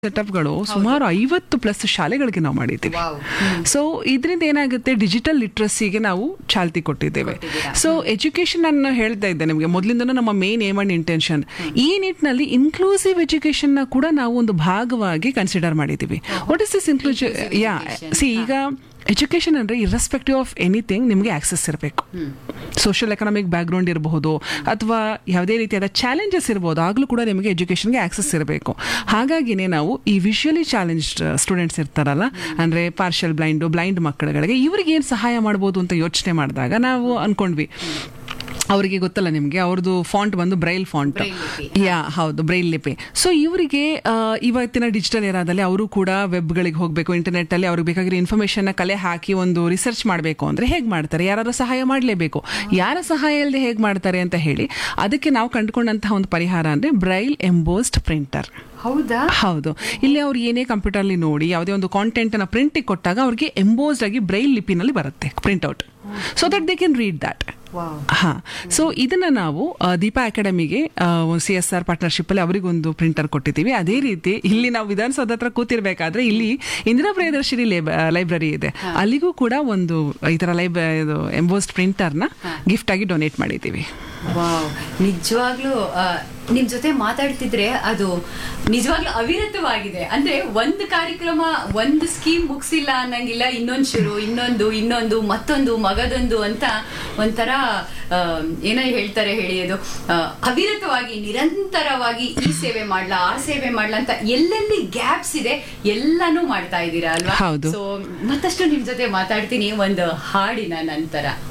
ಸೆಟಪ್ಗಳು ಸುಮಾರು ಐವತ್ತು ಪ್ಲಸ್ ಶಾಲೆಗಳಿಗೆ ನಾವು ಮಾಡಿದ್ದೀವಿ ವಾವ್. ಸೊ ಇದರಿಂದ ಏನಾಗುತ್ತೆ ಡಿಜಿಟಲ್ ಲಿಟ್ರಸಿಗೆ ನಾವು ಚಾಲ್ತಿ ಕೊಟ್ಟಿದ್ದೇವೆ ಕೊಟ್ಟಿದ್ದೀರಾ. ಸೊ ಎಜುಕೇಶನ್ ನಾನು ಹೇಳ್ತಾ ಇದ್ದೆ ನಿಮಗೆ ಮೊದಲಿಂದನೂ ನಮ್ಮ ಮೇನ್ ಏಮ್ ಅಂಡ್ ಇಂಟೆನ್ಷನ್ ಈ ನಿಟ್ಟಿನಲ್ಲಿ ಇನ್ಕ್ಲೂಸಿವ್ ಎಜುಕೇಶನ್ ನ ಕೂಡ ನಾವು ಒಂದು ಭಾಗವಾಗಿ ಕನ್ಸಿಡರ್ ಮಾಡಿದ್ದೀವಿ ವಾಟ್ ಇಸ್ ದಿಸ್ ಇನ್ಕ್ಲೂಸಿವ್ ಯಾ education. ಸಿ ಈಗ ಎಜುಕೇಶನ್ ಅಂದರೆ ಇರ್ರೆಸ್ಪೆಕ್ಟಿವ್ ಆಫ್ ಎನಿಥಿಂಗ್ ನಿಮಗೆ ಆಕ್ಸೆಸ್ ಇರಬೇಕು ಸೋಷಿಯಲ್ ಎಕನಾಮಿಕ್ ಬ್ಯಾಕ್ಗ್ರೌಂಡ್ ಇರಬಹುದು ಅಥವಾ ಯಾವುದೇ ರೀತಿಯಾದ ಚಾಲೆಂಜಸ್ ಇರ್ಬೋದು ಆಗಲೂ ಕೂಡ ನಿಮಗೆ ಎಜುಕೇಷನ್ಗೆ ಆಕ್ಸೆಸ್ ಇರಬೇಕು ಹಾಗಾಗಿನೇ ನಾವು ಈ ವಿಷುವಲಿ ಚಾಲೆಂಜ್ಡ್ ಸ್ಟೂಡೆಂಟ್ಸ್ ಇರ್ತಾರಲ್ಲ ಅಂದರೆ ಪಾರ್ಷಲ್ ಬ್ಲೈಂಡು ಬ್ಲೈಂಡ್ ಮಕ್ಕಳುಗಳಿಗೆ ಇವ್ರಿಗೆ ಏನು ಸಹಾಯ ಮಾಡ್ಬೋದು ಅಂತ ಯೋಚನೆ ಮಾಡಿದಾಗ ನಾವು ಅನ್ಕೊಂಡ್ವಿ ಅವರಿಗೆ ಗೊತ್ತಲ್ಲ ನಿಮಗೆ ಅವ್ರದ್ದು ಫಾಂಟ್ ಬಂದು ಬ್ರೈಲ್ ಫಾಂಟ್ Braille ಲಿಪಿ. ಯಾ ಹೌದು ಬ್ರೈಲ್ ಲಿಪಿ ಸೊ ಇವರಿಗೆ ಇವತ್ತಿನ ಡಿಜಿಟಲ್ ಏರಾದಲ್ಲಿ ಅವರು ಕೂಡ ವೆಬ್ಗಳಿಗೆ ಹೋಗಬೇಕು ಇಂಟರ್ನೆಟ್ ಅಲ್ಲಿ ಅವ್ರಿಗೆ ಬೇಕಾಗಿರೋ ಇನ್ಫಾರ್ಮೇಶನ್ ಕಲೆ ಹಾಕಿ ಒಂದು ರಿಸರ್ಚ್ ಮಾಡಬೇಕು ಅಂದ್ರೆ ಹೇಗೆ ಮಾಡ್ತಾರೆ ಯಾರು ಸಹಾಯ ಮಾಡಲೇಬೇಕು ಯಾರ ಸಹಾಯ ಇಲ್ಲದೆ ಹೇಗೆ ಮಾಡ್ತಾರೆ ಅಂತ ಹೇಳಿ ಅದಕ್ಕೆ ನಾವು ಕಂಡುಕೊಂಡಂತಹ ಒಂದು ಪರಿಹಾರ ಅಂದ್ರೆ ಬ್ರೈಲ್ ಎಂಬೋಸ್ಡ್ ಪ್ರಿಂಟರ್ ಹೌದಾ ಹೌದು ಇಲ್ಲಿ ಅವ್ರು ಏನೇ ಕಂಪ್ಯೂಟರ್ಲಿ ನೋಡಿ ಯಾವುದೇ ಒಂದು ಕಾಂಟೆಂಟ್ ಅನ್ನ ಪ್ರಿಂಟಿಗೆ ಕೊಟ್ಟಾಗ ಅವ್ರಿಗೆ ಎಂಬೋಸ್ಡ್ ಆಗಿ ಬ್ರೈಲ್ ಲಿಪಿನಲ್ಲಿ ಬರುತ್ತೆ printout so that they can read that wow ಹಾ ಸೊ ಇದನ್ನ ನಾವು ಆ, ದೀಪಾ ಅಕಾಡೆಮಿಗೆ ಸಿ ಎಸ್ ಆರ್ ಪಾರ್ಟ್ನರ್ಶಿಪ್ ಅಲ್ಲಿ ಅವರಿಗೊಂದು ಪ್ರಿಂಟರ್ ಕೊಟ್ಟಿದ್ದೀವಿ ಅದೇ ರೀತಿ ಇಲ್ಲಿ ನಾವು ವಿಧಾನಸೌಧ ಹತ್ರ ಕೂತಿರ್ಬೇಕಾದ್ರೆ ಇಲ್ಲಿ ಇಂದಿರಾ ಪ್ರಿಯದರ್ಶಿನಿ ಲೈಬ್ರರಿ ಇದೆ ಅಲ್ಲಿಗೂ ಕೂಡ ಒಂದು ಈ ತರ ಲೈಬ್ ಇದು ಎಂಬೋಸ್ಡ್ ಪ್ರಿಂಟರ್ನ ಗಿಫ್ಟ್ ಆಗಿ ಡೊನೇಟ್ ಮಾಡಿದ್ದೀವಿ ವಾವ್ ನಿಜವಾಗ್ಲೂ ಆ, ನಿಮ್ ಜೊತೆ ಮಾತಾಡ್ತಿದ್ರೆ ಅದು ನಿಜವಾಗ್ಲೂ ಅವಿರತವಾಗಿದೆ ಅಂದ್ರೆ ಒಂದು ಕಾರ್ಯಕ್ರಮ ಒಂದು ಸ್ಕೀಮ್ ಮುಗಿಸಿಲ್ಲ ಅನ್ನಂಗಿಲ್ಲ ಇನ್ನೊಂದು ಶುರು ಇನ್ನೊಂದು ಇನ್ನೊಂದು ಮತ್ತೊಂದು ಮಗದೊಂದು ಅಂತ ಒಂಥರ ಆ, ಏನೋ ಹೇಳ್ತಾರೆ ಹೇಳಿ ಅದು ಆ, ಅವಿರತವಾಗಿ ನಿರಂತರವಾಗಿ ಈ ಸೇವೆ ಮಾಡ್ಲಾ ಆ ಸೇವೆ ಮಾಡ್ಲಾ ಅಂತ ಎಲ್ಲೆಲ್ಲಿ ಗ್ಯಾಪ್ಸ್ ಇದೆ ಎಲ್ಲಾನು ಮಾಡ್ತಾ ಇದ್ದೀರಾ ಅಲ್ವಾ ಹೌದು. ಸೊ ಮತ್ತಷ್ಟು ನಿಮ್ ಜೊತೆ ಮಾತಾಡ್ತೀನಿ ಒಂದು ಹಾಡಿನ ನಂತರ